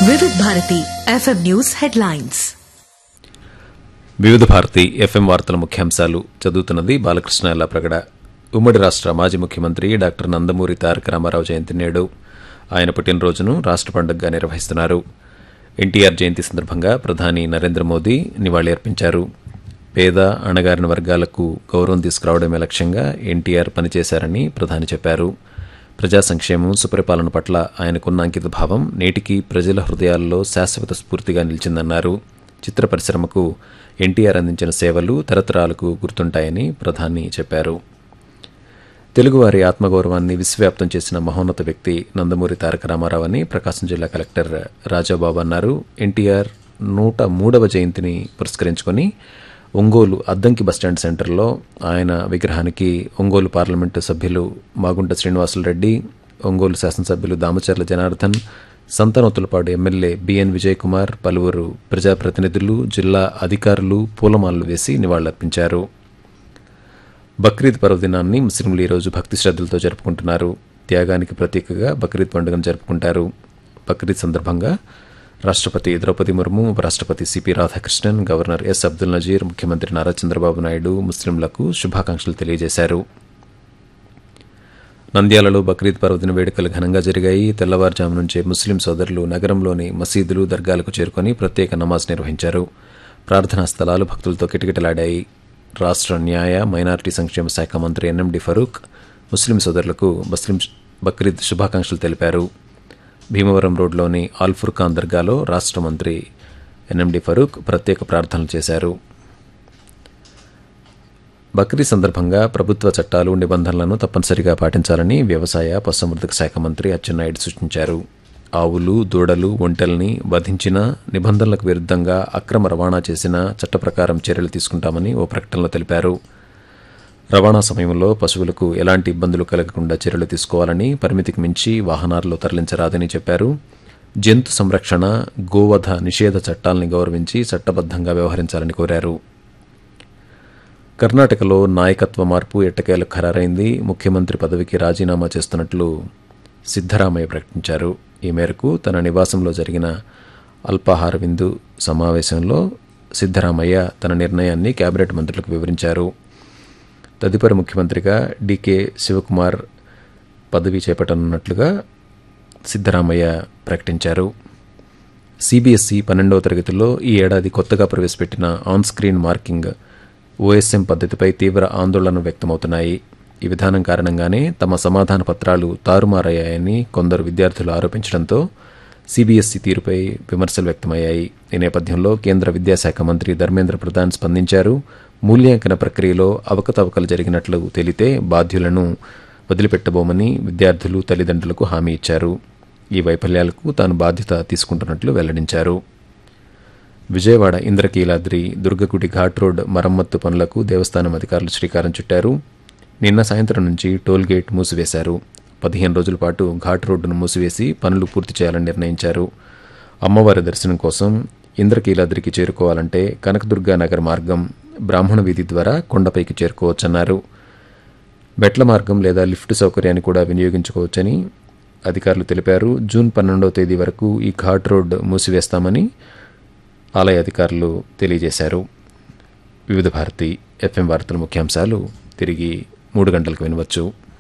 వివిధ Bharati FM news headlines వివిధ Bharati FM వార్తల ముఖ్యాంశాలు చదువుతున్నది బాలకృష్ణ ప్రగడ ఉమ్మడి రాష్ట్ర మాజీ ముఖ్యమంత్రి డాక్టర్ నందమూరి తారక రామారావు జయంతి నేడు ఆయన పుట్టినరోజును రాష్ట్ర పండుగగా నిర్వహిస్తున్నారు ఎన్టీఆర్ జయంతి సందర్భంగా ప్రధాని నరేంద్ర మోదీ నివాళి అర్పించారు పేద అణగారిన వర్గాలకు గౌరవం తీసుకురావడమే లక్ష్యంగా ఎన్టీఆర్ పనిచేశారని ప్రధాని చెప్పారు ప్రజా సంక్షేమం సుపరిపాలన పట్ల ఆయనకున్న అంకిత భావం నేటికి ప్రజల హృదయాల్లో శాశ్వత స్ఫూర్తిగా నిలిచిందన్నారు చిత్ర పరిశ్రమకు ఎన్టీఆర్ అందించిన సేవలు తరతరాలకు గుర్తుంటాయని ప్రధాని చెప్పారు తెలుగువారి ఆత్మగౌరవాన్ని విశ్వవ్యాప్తం చేసిన మహోన్నత వ్యక్తి నందమూరి తారక రామారావు అని ప్రకాశం జిల్లా కలెక్టర్ రాజాబాబు అన్నారు ఎన్టీఆర్ నూట మూడవ జయంతిని పురస్కరించుకొని ఒంగోలు అద్దంకి బస్టాండ్ సెంటర్లో ఆయన విగ్రహానికి ఒంగోలు పార్లమెంటు సభ్యులు మాగుంట శ్రీనివాసులరెడ్డి ఒంగోలు శాసనసభ్యులు దామచర్ల జనార్దన్ సంతనోతులపాడు ఎమ్మెల్యే బిఎన్ విజయ్ కుమార్ పలువురు ప్రజాప్రతినిధులు జిల్లా అధికారులు పూలమాలలు వేసి నివాళులర్పించారు బక్రీద్ పర్వదినాన్ని ముస్లింలు ఈరోజు భక్తి శ్రద్ధలతో జరుపుకుంటున్నారు త్యాగానికి ప్రతీకగా బక్రీద్ పండుగను జరుపుకుంటారు బక్రీద్ సందర్భంగా రాష్ట్రపతి ద్రౌపది ముర్ము ఉపరాష్ట్రపతి CP Radhakrishnan governor S Abdul Nazeer ముఖ్యమంత్రి నారా చంద్రబాబు నాయుడు ముస్లింలకు శుభాకాంక్షలు తెలియజేశారు నంద్యాలలో బక్రీద్ పర్వదిన వేడుకలు ఘనంగా జరిగాయి తెల్లవారుజాము నుంచే ముస్లిం సోదరులు నగరంలోని మసీదులు దర్గాలకు చేరుకొని ప్రత్యేక నమాజ్ నిర్వహించారు ప్రార్థనా స్థలాలు భక్తులతో కిటకిటలాడాయి రాష్ట్ర న్యాయ మైనారిటీ సంక్షేమ శాఖ మంత్రి ఎన్ఎండి ఫరూక్ ముస్లిం సోదరులకు ముస్లిం బక్రీద్ శుభాకాంక్షలు తెలిపారు భీమవరం రోడ్లోని ఆల్ఫుర్ఖాన్ దర్గాలో రాష్ట్ర మంత్రి ఎన్ఎండి ఫరూక్ ప్రత్యేక ప్రార్థనలు చేశారు బక్రీ సందర్భంగా ప్రభుత్వ చట్టాలు నిబంధనలను తప్పనిసరిగా పాటించాలని వ్యవసాయ పశుసంవర్ధక శాఖ మంత్రి అచ్చెన్నాయుడు సూచించారు ఆవులు దూడలు ఒంటెల్ని వధించిన నిబంధనలకు విరుద్ధంగా అక్రమ రవాణా చేసిన చట్ట ప్రకారం చర్యలు తీసుకుంటామని ఓ ప్రకటనలో తెలిపారు రవాణా సమయంలో పశువులకు ఎలాంటి ఇబ్బందులు కలగకుండా చర్యలు తీసుకోవాలని పరిమితికి మించి వాహనాల్లో తరలించరాదని చెప్పారు జంతు సంరక్షణ గోవధ నిషేధ చట్టాల్ని గౌరవించి చట్టబద్దంగా వ్యవహరించాలని కోరారు కర్ణాటకలో నాయకత్వ మార్పు ఎట్టకేలకు ఖరారైంది ముఖ్యమంత్రి పదవికి రాజీనామా చేస్తున్నట్లు సిద్దరామయ్య ప్రకటించారు ఈ మేరకు తన నివాసంలో జరిగిన అల్పాహార విందు సమావేశంలో సిద్దరామయ్య తన నిర్ణయాన్ని కేబినెట్ మంత్రులకు వివరించారు తదుపరి ముఖ్యమంత్రిగా డీకే శివకుమార్ పదవి చేపట్టనున్నట్లుగా సిద్దరామయ్య ప్రకటించారు సిబిఎస్ఈ పన్నెండవ తరగతిలో ఈ ఏడాది కొత్తగా ప్రవేశపెట్టిన ఆన్ స్క్రీన్ మార్కింగ్ ఓఎస్ఎం పద్ధతిపై తీవ్ర ఆందోళన వ్యక్తమవుతున్నాయి ఈ విధానం కారణంగానే తమ సమాధాన పత్రాలు తారుమారయ్యాయని కొందరు విద్యార్థులు ఆరోపించడంతో సిబిఎస్ఈ తీరుపై విమర్శలు వ్యక్తమయ్యాయి ఈ నేపథ్యంలో కేంద్ర విద్యాశాఖ మంత్రి ధర్మేంద్ర ప్రధాన్ స్పందించారు మూల్యాంకన ప్రక్రియలో అవకతవకలు జరిగినట్లు తేలితే బాధ్యులను వదిలిపెట్టబోమని విద్యార్థులు తల్లిదండ్రులకు హామీ ఇచ్చారు ఈ వైఫల్యాలకు తాను బాధ్యత తీసుకుంటున్నట్లు వెల్లడించారు విజయవాడ ఇంద్రకీలాద్రి దుర్గగుడి ఘాట్ రోడ్ మరమ్మత్తు పనులకు దేవస్థానం అధికారులు శ్రీకారం చుట్టారు నిన్న సాయంత్రం నుంచి టోల్ గేట్ మూసివేశారు పదిహేను రోజుల పాటు ఘాట్ రోడ్డును మూసివేసి పనులు పూర్తి చేయాలని నిర్ణయించారు అమ్మవారి దర్శనం కోసం ఇంద్రకీలాద్రికి చేరుకోవాలంటే కనకదుర్గా నగర్ మార్గం బ్రాహ్మణ వీధి ద్వారా కొండపైకి చేరుకోవచ్చన్నారు మెట్ల మార్గం లేదా లిఫ్ట్ సౌకర్యాన్ని కూడా వినియోగించుకోవచ్చని అధికారులు తెలిపారు జూన్ పన్నెండవ తేదీ వరకు ఈ ఘాట్ రోడ్ మూసివేస్తామని ఆలయ అధికారులు తెలియజేశారు వివిధ భారతి ఎఫ్ఎం వార్తల ముఖ్యాంశాలు తిరిగి మూడు గంటలకు వినవచ్చు